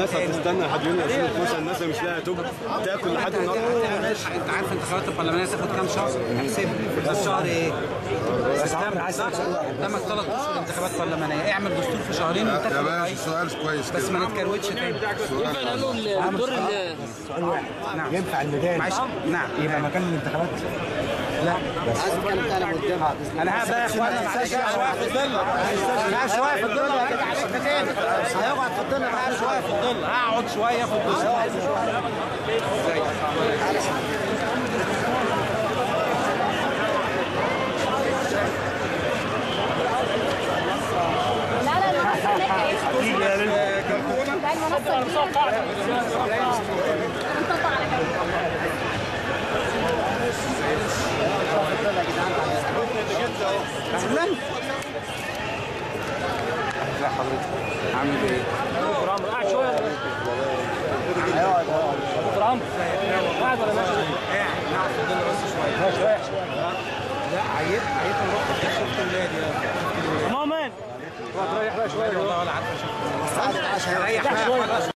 الناس هتستنى لحد يوم 2012 الناس مش لاقيه تاكل تاكل لحد النهارده انت عارف انتخابات البرلمانيه تاخد كام شهر؟ احسب ده الشهر ايه؟ سبتمبر صح؟ قدامك ثلاث اشهر انتخابات برلمانيه اعمل دستور في شهرين يا وانتخب باشا رئيس سؤال كويس بس كده ما نتكروتش تاني ينفع نقول الدور ال- نعم ينفع الميدان معلش نعم يبقى مكان الانتخابات عايز اتكلم تاني قدام انا هبقى يا اخوانا معلش شويه في الظل معلش شويه في الظل هرجع عليك تاني هيقعد في الظل معلش شويه في الظل هقعد شويه في الظل لا لا المنصة هناك ايه؟ لا المنصة كبيرة نطبق على كده اهلا لا حضرتك عامل ايه؟ قاعد شويه دكتور عمرو قاعد ولا ماشي؟ قاعد نقعد في الظل بس شويه لا عيت عيت نروح شفت النادي مامان والله ولا عارف اشوف ريح بقى خلاص